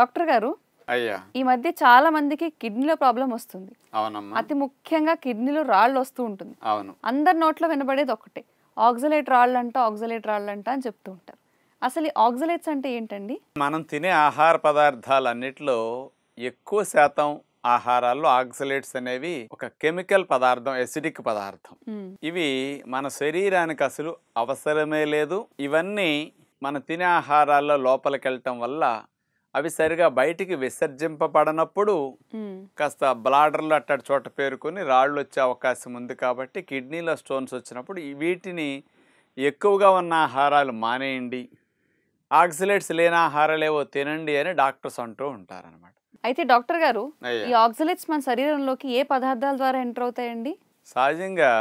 Doctor గారు అయ్యా ఈ మధ్య చాలా మందికి కిడ్నీలో ప్రాబ్లం వస్తుంది అవునమ్మా అతి ముఖ్యంగా కిడ్నీలో రాళ్ళు వస్తూ ఉంటుంది అవును అందరి నోట్లో వినబడేది ఒకటే ఆక్సలేట్ రాళ్ళు అంట ఆక్సలేట్ రాళ్ళు అంట అని చెప్తూ ఉంటారు అసలు ఈ ఆక్సలేట్స్ అంటే ఏంటండి మనం తినే ఆహార పదార్థాలన్నిటిలో ఎక్కువ శాతం ఆహారాల్లో ఆక్సలేట్స్ అనేవి ఒక కెమికల్ పదార్థం ఎసిడిక్ పదార్థం మ్మ్. ఇవి మన శరీరానికి అసలు అవసరమే లేదు ఇవన్నీ మన తినే ఆహారాల్లో లోపలికి వెళ్ళటం వల్ల అవి సరిగా బయటికి విసర్జింపబడనప్పుడు మ్మ్. కాస్త బ్లాడర్లో అట్టడి చోట పేరుకొని రాళ్ళు వచ్చే అవకాశం ఉంది కాబట్టి కిడ్నీలో స్టోన్స్ వచ్చినప్పుడు ఈ వీటిని ఎక్కువగా ఉన్న ఆహారాలు మానేయండి ఆక్సిలేట్స్ లేని ఆహారాలు ఏవో తినండి అని డాక్టర్స్ అంటూ ఉంటారనమాట అయితే డాక్టర్ గారు ఈ అయ్యా ఆక్సలేట్స్ మన శరీరంలోకి ఏ పదార్థాల ద్వారా ఎంటర్ అవుతాయండి సహజంగా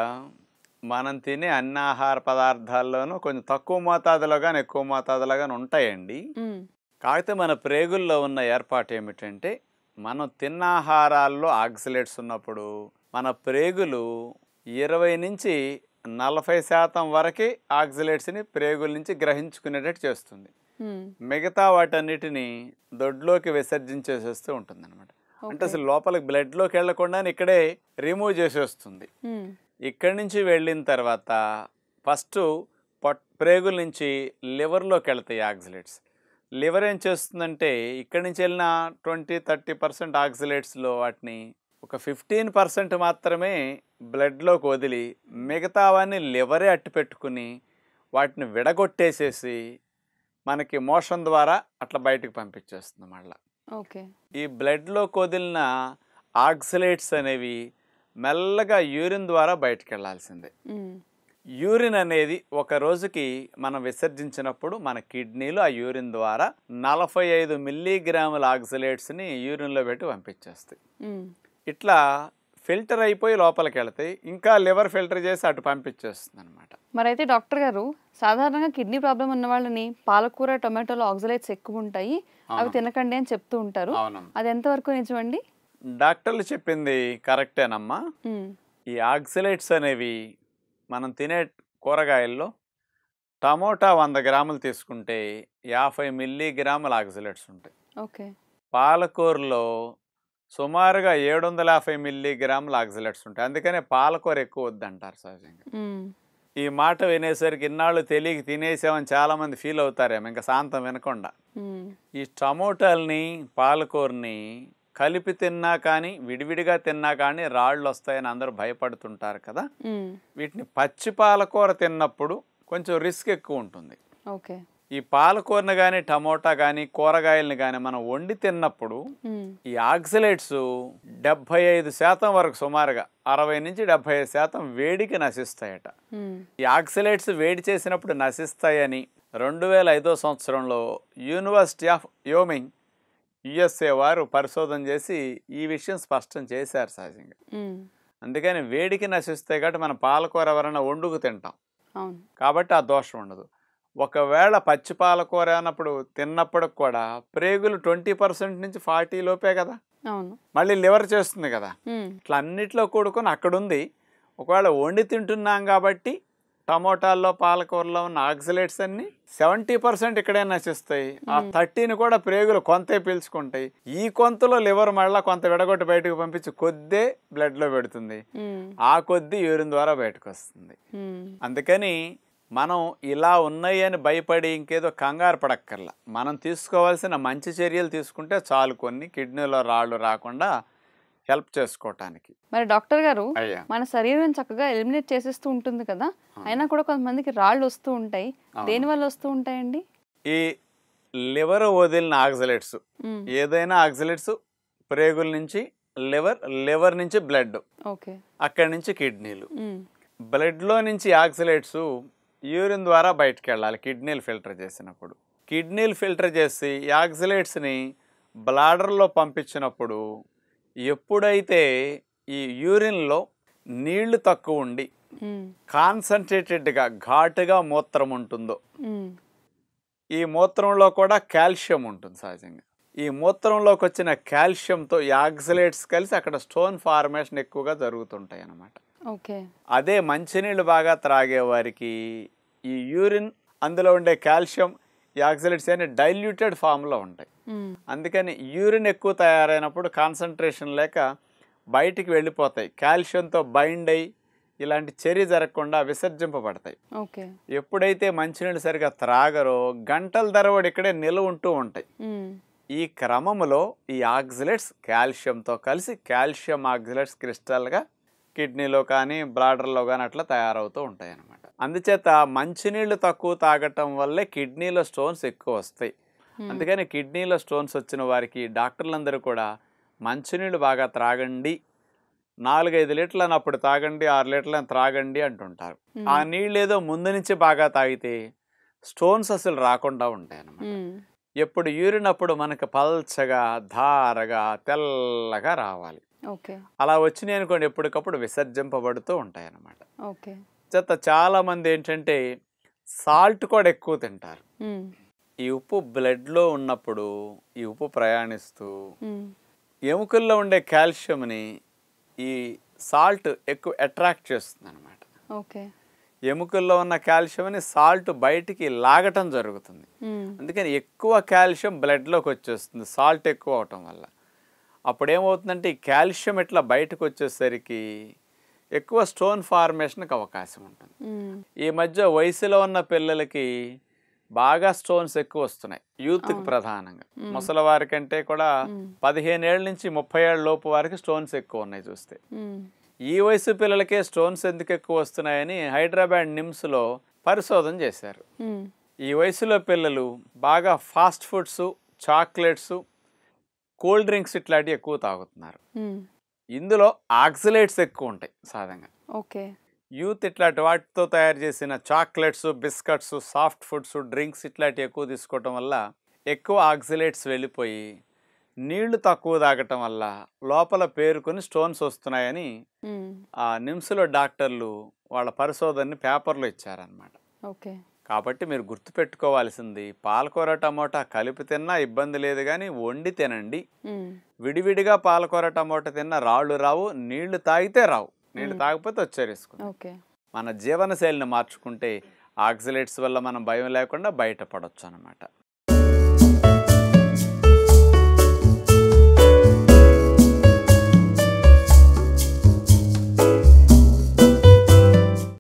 మనం తినే అన్ని ఆహార పదార్థాల్లోనూ కొంచెం తక్కువ మోతాదులో కానీ ఎక్కువ మోతాదులో కానీ ఉంటాయండి మ్మ్. కాకపోతే మన ప్రేగుల్లో ఉన్న ఏర్పాటు ఏమిటంటే మనం తిన్న ఆహారాల్లో ఆక్సిలేట్స్ ఉన్నప్పుడు మన ప్రేగులు ఇరవై నుంచి నలభై శాతం వరకే ఆక్సిలేట్స్ని ప్రేగుల నుంచి గ్రహించుకునేటట్టు చేస్తుంది మ్మ్. మిగతా వాటన్నిటిని దొడ్లోకి విసర్జించేసేస్తూ ఉంటుంది అనమాట అంటే ఓకే. అసలు లోపలికి బ్లడ్లోకి వెళ్లకుండా ఇక్కడే రిమూవ్ చేసేస్తుంది మ్మ్. ఇక్కడి నుంచి వెళ్ళిన తర్వాత ఫస్ట్ పొట్ ప్రేగుల నుంచి లివర్లోకి వెళ్తాయి ఆక్సిలేట్స్ లివర్ ఏం చేస్తుందంటే ఇక్కడి నుంచి వెళ్ళిన ట్వంటీ థర్టీ పర్సెంట్ ఆక్సిలేట్స్లో వాటిని ఒక ఫిఫ్టీన్ పర్సెంట్ మాత్రమే బ్లడ్లోకి వదిలి మిగతావన్నీ లివరే అట్టు పెట్టుకుని వాటిని విడగొట్టేసేసి మనకి మోషన్ ద్వారా అట్లా బయటకు పంపించేస్తుంది మళ్ళీ ఓకే ఈ బ్లడ్లోకి వదిలిన ఆక్సిలేట్స్ అనేవి మెల్లగా యూరిన్ ద్వారా బయటకు వెళ్ళాల్సిందే మ్మ్. యూరిన్ అనేది ఒక రోజుకి మనం విసర్జించినప్పుడు మన కిడ్నీలు ఆ యూరిన్ ద్వారా నలభై ఐదు మిల్లీగ్రాముల ఆక్సిలేట్స్ని యూరిన్లో పెట్టి పంపించేస్తాయి మ్మ్. ఇట్లా ఫిల్టర్ అయిపోయి లోపలికి వెళ్తాయి ఇంకా లివర్ ఫిల్టర్ చేసి అటు పంపించేస్తుంది అనమాట మరైతే డాక్టర్ గారు సాధారణంగా కిడ్నీ ప్రాబ్లం ఉన్న వాళ్ళని పాలకూర టొమాటోలో ఆక్సలేట్స్ ఎక్కువ ఉంటాయి అవి అవును. తినకండి అని చెప్తూ ఉంటారు అవునమ్మా అది ఎంతవరకు నిజమండి డాక్టర్లు చెప్పింది కరెక్టేనమ్మా మ్మ్. ఈ ఆక్సిలేట్స్ అనేవి మనం తినే కూరగాయల్లో టమోటా వంద గ్రాములు తీసుకుంటే యాభై మిల్లీగ్రాముల ఆక్సిలేట్స్ ఉంటాయి ఓకే పాలకూరలో సుమారుగా ఏడు వందల యాభై మిల్లీగ్రాముల ఆక్సిలేట్స్ ఉంటాయి అందుకనే పాలకూర ఎక్కువ వద్దంటారు సహజంగా మ్మ్. ఈ మాట వినేసరికి ఇన్నాళ్ళు తెలియక తినేసామని చాలామంది ఫీల్ అవుతారేమో ఇంకా శాంతం వినకుండా మ్మ్. ఈ టమోటాల్ని పాలకూరని కలిపి తిన్నా కానీ విడివిడిగా తిన్నా కానీ రాళ్ళు వస్తాయని అందరూ భయపడుతుంటారు కదా మ్మ్. వీటిని పచ్చి పాలకూర తిన్నప్పుడు కొంచెం రిస్క్ ఎక్కువ ఉంటుంది ఓకే ఈ పాలకూరని కానీ టమోటా కానీ కూరగాయలని కానీ మనం వండి తిన్నప్పుడు మ్మ్. ఈ ఆక్సిలేట్స్ డెబ్భై ఐదు శాతం వరకు సుమారుగా అరవై నుంచి డెబ్భై ఐదు శాతం వేడికి నశిస్తాయట మ్మ్. ఈ ఆక్సిలేట్స్ వేడి చేసినప్పుడు నశిస్తాయని రెండు వేల ఐదో సంవత్సరంలో యూనివర్సిటీ ఆఫ్ యోమింగ్ యుఎస్ఏ వారు పరిశోధన చేసి ఈ విషయం స్పష్టం చేశారు సహజంగా మ్మ్. అందుకని వేడికి నశిస్తాయి కాబట్టి మనం పాలకూర ఎవరైనా వండుకు తింటాం అవును కాబట్టి ఆ దోషం ఉండదు ఒకవేళ పచ్చి పాలకూర అన్నప్పుడు తిన్నప్పుడు కూడా ప్రేగులు ట్వంటీ పర్సెంట్ నుంచి ఫార్టీ లోపే కదా అవును మళ్ళీ లివర్ చేస్తుంది కదా మ్మ్. ఇట్లా అన్నిట్లో కూడుకొని అక్కడ ఉంది ఒకవేళ వండి తింటున్నాం కాబట్టి టమోటాల్లో పాలకూరలో ఉన్న ఆక్సిలేట్స్ అన్ని సెవెంటీ పర్సెంట్ ఇక్కడే నశిస్తాయి ఆ థర్టీని కూడా ప్రేగులు కొంతే పీల్చుకుంటాయి ఈ కొంతలో లివర్ మళ్ళీ కొంత విడగొట్టి బయటకు పంపించి కొద్దే బ్లడ్లో పెడుతుంది మ్మ్. ఆ కొద్ది యూరిన్ ద్వారా బయటకు వస్తుంది మ్మ్. అందుకని మనం ఇలా ఉన్నాయి అని భయపడి ఇంకేదో కంగారు పడక్కర్లా మనం తీసుకోవాల్సిన మంచి చర్యలు తీసుకుంటే చాలు కొన్ని కిడ్నీలో రాళ్ళు రాకుండా హెల్ప్ చేసుకోవటానికి మరి డాక్టర్ గారు అయ్యా మన శరీరం చక్కగా ఎలిమినేట్ చేసేస్తూ ఉంటుంది కదా అయినా కూడా కొంతమందికి రాళ్ళు వస్తూ ఉంటాయి దేని వల్ల వస్తూ ఉంటాయండి ఈ లివర్ వదిలిన ఆక్సిలేట్స్ మ్మ్. ఏదైనా ఆక్సిలేట్స్ ప్రేగుల నుంచి లివర్ లివర్ నుంచి బ్లడ్ ఓకే అక్కడి నుంచి కిడ్నీలు మ్మ్. బ్లడ్లో నుంచి ఆక్సిలేట్స్ యూరిన్ ద్వారా బయటకు వెళ్ళాలి కిడ్నీలు ఫిల్టర్ చేసినప్పుడు కిడ్నీలు ఫిల్టర్ చేసి ఈ ఆక్సిలేట్స్ని బ్లాడర్లో పంపించినప్పుడు ఎప్పుడైతే ఈ యూరిన్లో నీళ్లు తక్కువ ఉండి మ్మ్. కాన్సన్ట్రేటెడ్గా ఘాటుగా మూత్రం ఉంటుందో మ్మ్. ఈ మూత్రంలో కూడా కాల్షియం ఉంటుంది సహజంగా ఈ మూత్రంలోకి వచ్చిన కాల్షియంతో ఈ ఆక్సిలేట్స్ కలిసి అక్కడ స్టోన్ ఫార్మేషన్ ఎక్కువగా జరుగుతుంటాయి అన్నమాట ఓకే అదే మంచినీళ్ళు బాగా త్రాగే వారికి ఈ యూరిన్ అందులో ఉండే కాల్షియం ఈ ఆక్సిలేట్స్ అనే డైల్యూటెడ్ ఫామ్లో ఉంటాయి మ్మ్. అందుకని యూరిన్ ఎక్కువ తయారైనప్పుడు కాన్సన్ట్రేషన్ లేక బయటికి వెళ్ళిపోతాయి కాల్షియంతో బైండ్ అయ్యి ఇలాంటి చర్య జరగకుండా విసర్జింపబడతాయి ఓకే ఎప్పుడైతే మంచినీళ్ళు సరిగా త్రాగరో గంటల ధరవడి ఇక్కడే నిలువ ఉంటూ ఉంటాయి మ్మ్. ఈ క్రమంలో ఈ ఆక్సిలేట్స్ కాల్షియంతో కలిసి కాల్షియం ఆక్సిలేట్స్ క్రిస్టల్గా కిడ్నీలో కానీ బ్లాడర్లో కానీ అట్లా తయారవుతూ ఉంటాయి అన్నమాట అందుచేత మంచినీళ్ళు తక్కువ తాగటం వల్లే కిడ్నీలో స్టోన్స్ ఎక్కువ వస్తాయి అందుకని కిడ్నీలో స్టోన్స్ వచ్చిన వారికి డాక్టర్లందరూ కూడా మంచినీళ్ళు బాగా త్రాగండి నాలుగైదు లీటర్లను అప్పుడు తాగండి ఆరు లీటర్లను త్రాగండి అంటుంటారు మ్మ్. ఆ నీళ్ళు ఏదో ముందు నుంచి బాగా తాగితే స్టోన్స్ అసలు రాకుండా ఉంటాయి అన్నమాట మ్మ్. ఎప్పుడు యూరిన్ అప్పుడు మనకు పల్చగా ధారగా తెల్లగా రావాలి ఓకే అలా వచ్చినాయి అనుకోండి ఎప్పటికప్పుడు విసర్జింపబడుతూ ఉంటాయి అన్నమాట ఓకే చేత చాలా మంది ఏంటంటే సాల్ట్ కూడా ఎక్కువ తింటారు మ్మ్. ఈ ఉప్పు బ్లడ్లో ఉన్నప్పుడు ఈ ఉప్పు ప్రయాణిస్తూ మ్మ్. ఎముకల్లో ఉండే కాల్షియంని ఈ సాల్ట్ ఎక్కువ అట్రాక్ట్ చేస్తుంది అనమాట ఓకే ఎముకల్లో ఉన్న కాల్షియంని సాల్ట్ బయటికి లాగటం జరుగుతుంది మ్మ్. అందుకని ఎక్కువ కాల్షియం బ్లడ్లోకి వచ్చేస్తుంది సాల్ట్ ఎక్కువ అవటం వల్ల అప్పుడు ఏమవుతుందంటే ఈ కాల్షియం ఇట్లా బయటకు వచ్చేసరికి ఎక్కువ స్టోన్ ఫార్మేషన్కి అవకాశం ఉంటుంది మ్మ్. ఈ మధ్య వయసులో ఉన్న పిల్లలకి బాగా స్టోన్స్ ఎక్కువ వస్తున్నాయి యూత్కి ప్రధానంగా ముసలి వారి కంటే కూడా పదిహేను ఏళ్ళ నుంచి ముప్పై ఏళ్ళ లోపు వారికి స్టోన్స్ ఎక్కువ ఉన్నాయి చూస్తే మ్మ్. ఈ వయసు పిల్లలకే స్టోన్స్ ఎందుకు ఎక్కువ వస్తున్నాయని హైదరాబాద్ నిమ్స్లో పరిశోధన చేశారు మ్మ్. ఈ వయసులో పిల్లలు బాగా fast foods chocolates cool drinks ఇట్లాంటివి ఎక్కువ తాగుతున్నారు మ్మ్. ఇందులో ఆక్సిలేట్స్ ఎక్కువ ఉంటాయి సాధారణంగా ఓకే యూత్ ఇట్లాంటి వాటితో తయారు చేసిన chocolates biscuits soft foods drinks ఇట్లాంటివి ఎక్కువ తీసుకోవటం వల్ల ఎక్కువ ఆక్సిలేట్స్ వెళ్ళిపోయి నీళ్లు తక్కువ తాగటం వల్ల లోపల పేరుకొని స్టోన్స్ వస్తున్నాయని మ్మ్. ఆ నిమ్స్లో డాక్టర్లు వాళ్ళ పరిశోధనని పేపర్లో ఇచ్చారనమాట ఓకే కాబట్టి మీరు గుర్తుపెట్టుకోవాల్సింది పాలకూర టమోటా కలిపి తిన్నా ఇబ్బంది లేదు కానీ వండి తినండి మ్మ్. విడివిడిగా పాలకూర టమోటా తిన్నా రాళ్ళు రావు నీళ్లు తాగితే రావు నీళ్లు తాగిపోతే వచ్చే రిస్క్ ఉంది. ఓకే మన జీవనశైలిని మార్చుకుంటే ఆక్సిలేట్స్ వల్ల మనం భయం లేకుండా బయటపడవచ్చు అనమాట